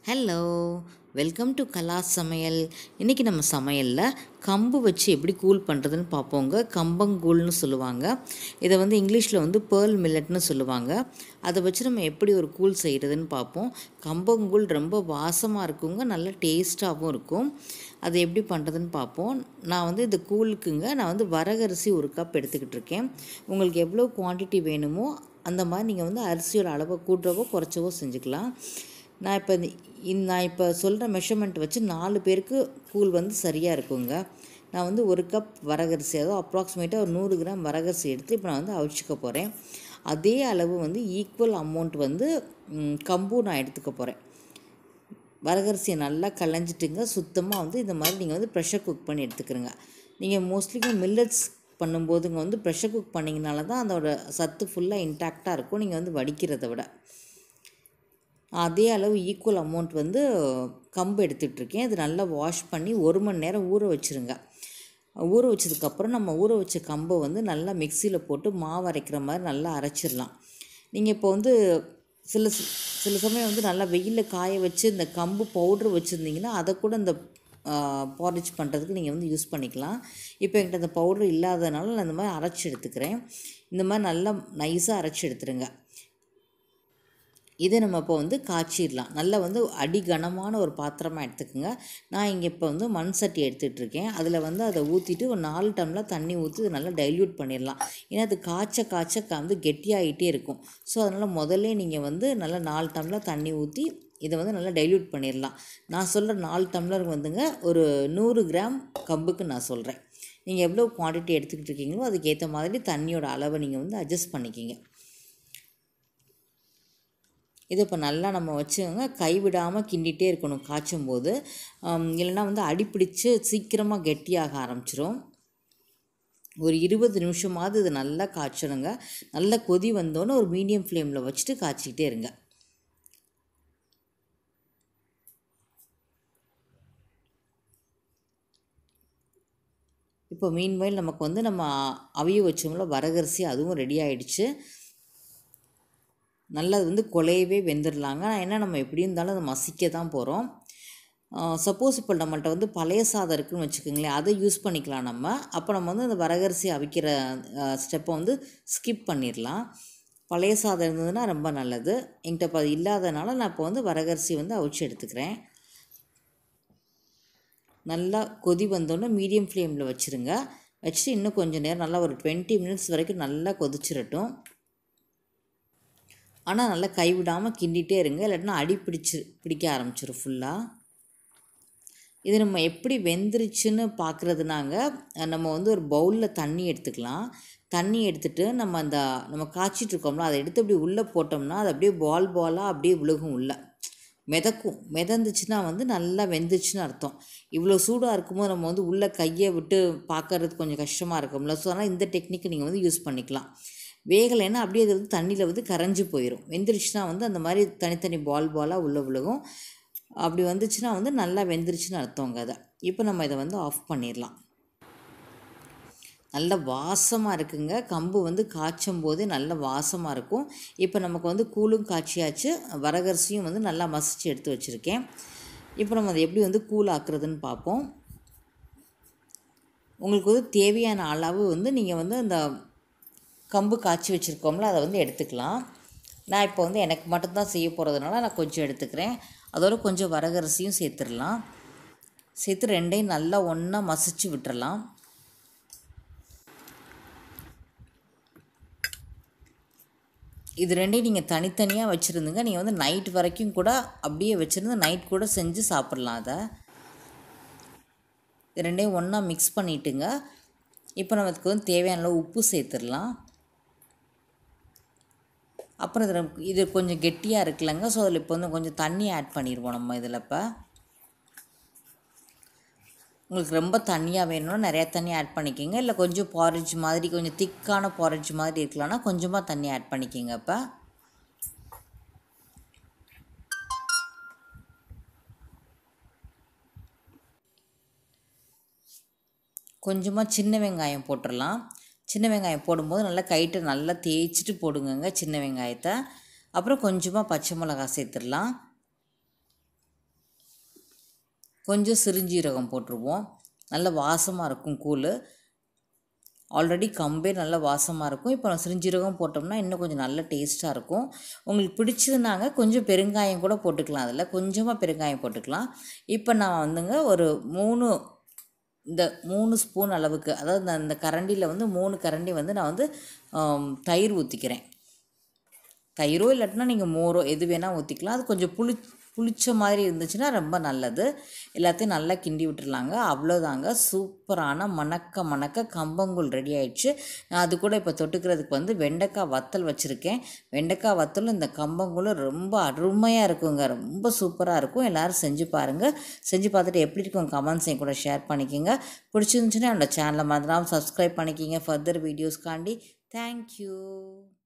hello welcome to கலா சமையல் இன்றைக்கி நம்ம சமையலில் கம்பு வச்சு எப்படி கூல் பண்ணுறதுன்னு பார்ப்போங்க கம்பங்கூழ்னு சொல்லுவாங்க இதை வந்து இங்கிலீஷில் வந்து பேர்ல் மில்லட்னு சொல்லுவாங்க அதை வச்சு நம்ம எப்படி ஒரு கூழ் செய்கிறதுன்னு பார்ப்போம் கம்பங்கூழ் ரொம்ப வாசமாக இருக்குங்க நல்ல டேஸ்ட்டாகவும் இருக்கும் அது எப்படி பண்ணுறதுன்னு பார்ப்போம் நான் வந்து இந்த கூழுக்குங்க நான் வந்து வரகரிசி ஒரு கப் எடுத்துக்கிட்டு இருக்கேன் உங்களுக்கு எவ்வளோ குவான்டிட்டி வேணுமோ அந்த மாதிரி நீங்கள் வந்து அரிசியோட அளவை கூட்டுறவோ குறைச்சவோ செஞ்சுக்கலாம் நான் இப்போ இந்த நான் இப்போ சொல்கிற மெஷர்மெண்ட் வச்சு நாலு பேருக்கு கூழ் வந்து சரியாக இருக்குங்க நான் வந்து ஒரு கப் வரகரிசி அதாவது அப்ராக்சிமேட்டாக ஒரு நூறு கிராம் வரகரிசி எடுத்து இப்போ நான் வந்து அவிச்சிக்க போகிறேன் அதே அளவு வந்து ஈக்குவல் அமௌண்ட் வந்து ம், கம்பும் நான் எடுத்துக்க போகிறேன் வரகரிசியை நல்லா களைஞ்சிட்டுங்க சுத்தமாக வந்து இந்த மாதிரி நீங்கள் வந்து ப்ரெஷர் குக் பண்ணி எடுத்துக்கிறங்க நீங்கள் மோஸ்ட்லி மில்லட்ஸ் பண்ணும்போதுங்க வந்து ப்ரெஷர் குக் பண்ணிங்கனால தான் அதோட சத்து ஃபுல்லாக இன்டாக்டாக இருக்கும் நீங்கள் வந்து வடிக்கிறத விட அதே அளவு ஈக்குவல் அமௌண்ட் வந்து கம்பு எடுத்துகிட்ருக்கேன் இது நல்லா வாஷ் பண்ணி ஒரு மணி நேரம் ஊற வச்சுருங்க ஊற வச்சதுக்கப்புறம் நம்ம ஊற வச்ச கம்பை வந்து நல்லா மிக்சியில் போட்டு மாவு அரைக்கிற மாதிரி நல்லா அரைச்சிடலாம் நீங்கள் இப்போ வந்து சில ச- சில சமயம் வந்து நல்லா வெயிலில் காய வச்சு இந்த கம்பு பவுட்ரு வச்சுருந்தீங்கன்னா அதை கூட இந்த பாரிஜ் பண்ணுறதுக்கு நீங்கள் வந்து யூஸ் பண்ணிக்கலாம் இப்போ என்கிட்ட அந்த பவுட்ரு இல்லாதனால நான் இந்த மாதிரி அரைச்சி எடுத்துக்கிறேன் இந்த மாதிரி நல்லா நைஸாக அரைச்சி எடுத்துருங்க இதை நம்ம இப்போ வந்து காய்ச்சிடலாம் நல்லா வந்து அடி கனமான ஒரு பாத்திரமாக எடுத்துக்கோங்க நான் இங்கே இப்போ வந்து மண் சட்டி எடுத்துகிட்டு இருக்கேன் அதில் வந்து அதை ஊற்றிட்டு ஒரு நாலு டம்ளர் தண்ணி ஊற்றி இதை நல்லா டைல்யூட் பண்ணிடலாம் ஏன்னா அது காய்ச்ச காய்ச்ச க- வந்து கெட்டியாகிட்டே இருக்கும் ஸோ அதனால் முதல்ல நீங்கள் வந்து நல்லா நாலு டம்ளர் தண்ணி ஊற்றி இதை வந்து நல்லா டைல்யூட் பண்ணிடலாம் நான் சொல்கிற நாலு டம்ளர் வந்துங்க ஒரு நூறு கிராம் கம்புக்கு நான் சொல்கிறேன் நீங்கள் எவ்வளோ குவான்டிட்டி எடுத்துக்கிட்டு இருக்கீங்களோ அதுக்கேற்ற மாதிரி தண்ணியோட அளவை நீங்கள் வந்து அட்ஜஸ்ட் பண்ணிக்கிங்க இதை இப்போ நல்லா நம்ம வச்சுக்கோங்க கைவிடாமல் கிண்டிகிட்டே இருக்கணும் காய்ச்சும் போது ஆம், இல்லைன்னா வந்து அடிப்பிடிச்சு சீக்கிரமாக கெட்டியாக ஆரம்பிச்சிரும் ஒரு இருபது நிமிஷமாவது இது நல்லா காய்ச்சணுங்க நல்லா கொதி வந்தோன்னே ஒரு மீடியம் ஃப்ளேமில் வச்சுட்டு காய்ச்சிக்கிட்டே இருங்க இப்போ மீன்வயல் நமக்கு வந்து நம்ம அவிய வச்சோம்ல வரகரிசி அதுவும் ரெடி ஆயிடுச்சு நல்லா அது வந்து குலையவே வெந்துடலாங்க ஏன்னா நம்ம எப்படி இருந்தாலும் அதை மசிக்க தான் போகிறோம் சப்போஸ் இப்போ நம்மள்ட்ட வந்து பழைய சாதம் இருக்குன்னு வச்சுக்கோங்களேன் அதை யூஸ் பண்ணிக்கலாம் நம்ம அப்போ நம்ம வந்து அந்த வரகரிசி அவிக்கிற ஸ்டெப்பை வந்து ஸ்கிப் பண்ணிடலாம் பழைய சாதம் இருந்ததுன்னா ரொம்ப நல்லது என்கிட்ட இப்போ அது இல்லாதனால நான் இப்போ வந்து வரகரிசி வந்து அவிச்சு எடுத்துக்கிறேன் நல்லா கொதி வந்தோன்னே மீடியம் ஃப்ளேமில் வச்சுருங்க வச்சுட்டு இன்னும் கொஞ்சம் நேரம் நல்லா ஒரு டுவெண்ட்டி மினிட்ஸ் வரைக்கும் நல்லா கொதிச்சிரட்டும் ஆனால் நல்லா கைவிடாமல் கிண்டிகிட்டே இருங்க இல்லாட்டினா அடி பிடிச்சு பிடிக்க ஆரம்பிச்சிடும் ஃபுல்லாக இது நம்ம எப்படி வெந்துருச்சுன்னு பார்க்குறதுனாங்க நம்ம வந்து ஒரு பவுலில் தண்ணி எடுத்துக்கலாம் தண்ணி எடுத்துட்டு நம்ம அந்த நம்ம காய்ச்சிட்டு இருக்கோம்ல அதை எடுத்து அப்படியே உள்ளே போட்டோம்னா அது அப்படியே பால் பாலாக அப்படியே விழுகும் உள்ளே மிதக்கும் மிதந்துச்சுன்னா வந்து நல்லா வெந்துச்சுன்னு அர்த்தம் இவ்வளோ சூடாக இருக்கும்போது நம்ம வந்து உள்ளே கையை விட்டு பார்க்கறது கொஞ்சம் கஷ்டமாக இருக்கும்ல ஸோ அதனால் இந்த டெக்னிக்கை நீங்கள் வந்து யூஸ் பண்ணிக்கலாம் வேகலைன்னா அப்படியே அது வந்து தண்ணியில் வந்து கரைஞ்சு போயிடும் வெந்துருச்சுன்னா வந்து அந்த மாதிரி தனித்தனி பால் பாலாக உள்ளே விழுகும் அப்படி வந்துச்சுன்னா வந்து நல்லா வெந்துருச்சுன்னு அர்த்தங்க அதை இப்போ நம்ம இதை வந்து ஆஃப் பண்ணிடலாம் நல்ல வாசமாக இருக்குங்க கம்பு வந்து காய்ச்சும் போதே நல்ல வாசமாக இருக்கும் இப்போ நமக்கு வந்து கூழும் காய்ச்சியாச்சு வரகரிசியும் வந்து நல்லா மசிச்சு எடுத்து வச்சுருக்கேன் இப்போ நம்ம அதை எப்படி வந்து கூழ் ஆக்குறதுன்னு பார்ப்போம் உங்களுக்கு வந்து தேவையான அளவு வந்து நீங்கள் வந்து அந்த கம்பு காய்ச்சி வச்சுருக்கோம்ல அதை வந்து எடுத்துக்கலாம் நான் இப்போ வந்து எனக்கு மட்டும்தான் செய்ய போகிறதுனால நான் கொஞ்சம் எடுத்துக்கிறேன் அதோட கொஞ்சம் வரகரிசியும் சேர்த்துடலாம் சேர்த்து ரெண்டையும் நல்லா ஒன்றா மசிச்சு விட்டுறலாம் இது ரெண்டையும் நீங்கள் தனித்தனியாக வச்சுருந்துங்க நீங்கள் வந்து நைட் வரைக்கும் கூட அப்படியே வச்சுருந்து நைட் கூட செஞ்சு சாப்பிட்லாம் அதை இது ரெண்டையும் ஒன்றா மிக்ஸ் பண்ணிட்டுங்க இப்போ நமக்கு வந்து தேவையான அளவு உப்பு சேர்த்துடலாம் அப்புறம் இதில் இது கொஞ்சம் கெட்டியாக இருக்குல்லங்க ஸோ அதில் இப்போ வந்து கொஞ்சம் தண்ணி ஆட் பண்ணிடுவோம் நம்ம இதில் இப்போ உங்களுக்கு ரொம்ப தண்ணியாக வேணும்னா நிறையா தண்ணி ஆட் பண்ணிக்கோங்க இல்லை கொஞ்சம் பாரிஜ் மாதிரி கொஞ்சம் திக்கான பாரிஜ் மாதிரி இருக்கலாம்னா கொஞ்சமாக தண்ணி ஆட் பண்ணிக்கோங்க இப்போ கொஞ்சமாக சின்ன வெங்காயம் போட்டுடலாம் சின்ன வெங்காயம் போடும்போது நல்லா கைட்டை நல்லா தேய்ச்சிட்டு போடுங்கங்க சின்ன வெங்காயத்தை அப்புறம் கொஞ்சமாக பச்சை மிளகாய் சேர்த்துடலாம் கொஞ்சம் சிறுஞ்சீரகம் போட்டுருவோம் நல்ல வாசமாக இருக்கும் கூழ் ஆல்ரெடி கம்பே நல்ல வாசமாக இருக்கும் இப்போ சிறுஞ்சீரகம் போட்டோம்னா இன்னும் கொஞ்சம் நல்ல டேஸ்ட்டாக இருக்கும் உங்களுக்கு பிடிச்சதுனாங்க கொஞ்சம் பெருங்காயம் கூட போட்டுக்கலாம் அதில் கொஞ்சமாக பெருங்காயம் போட்டுக்கலாம் இப்போ நான் வந்துங்க ஒரு மூணு இந்த மூணு ஸ்பூன் அளவுக்கு அதாவது இந்த இந்த கரண்டியில் வந்து மூணு கரண்டி வந்து நான் வந்து ஆம், தயிர் ஊற்றிக்கிறேன் தயிரோ இல்லாட்டினா நீங்கள் மோரோ எது வேணால் ஊற்றிக்கலாம் அது கொஞ்சம் புளி புளிச்ச மாதிரி இருந்துச்சுன்னா ரொம்ப நல்லது எல்லாத்தையும் நல்லா கிண்டி விட்டுறலாங்க அவ்வளோதாங்க சூப்பரான மணக்க மணக்க கம்பங்கூழ் ரெடி ஆயிடுச்சு நான் அது கூட இப்போ தொட்டுக்கிறதுக்கு வந்து வெண்டைக்காய் வத்தல் வச்சுருக்கேன் வெண்டைக்காய் வத்தலும் இந்த கம்பங்கூழும் ரொம்ப அருமையாக இருக்குங்க ரொம்ப சூப்பராக இருக்கும் எல்லோரும் செஞ்சு பாருங்கள் செஞ்சு பார்த்துட்டு எப்படி இருக்கும் கமெண்ட்ஸையும் கூட ஷேர் பண்ணிக்கோங்க பிடிச்சிருந்துச்சுன்னா என்னோட சேனலை மறந்துடாமல் சப்ஸ்கிரைப் பண்ணிக்கிங்க ஃபர்தர் வீடியோஸ்க்காண்டி தேங்க்யூ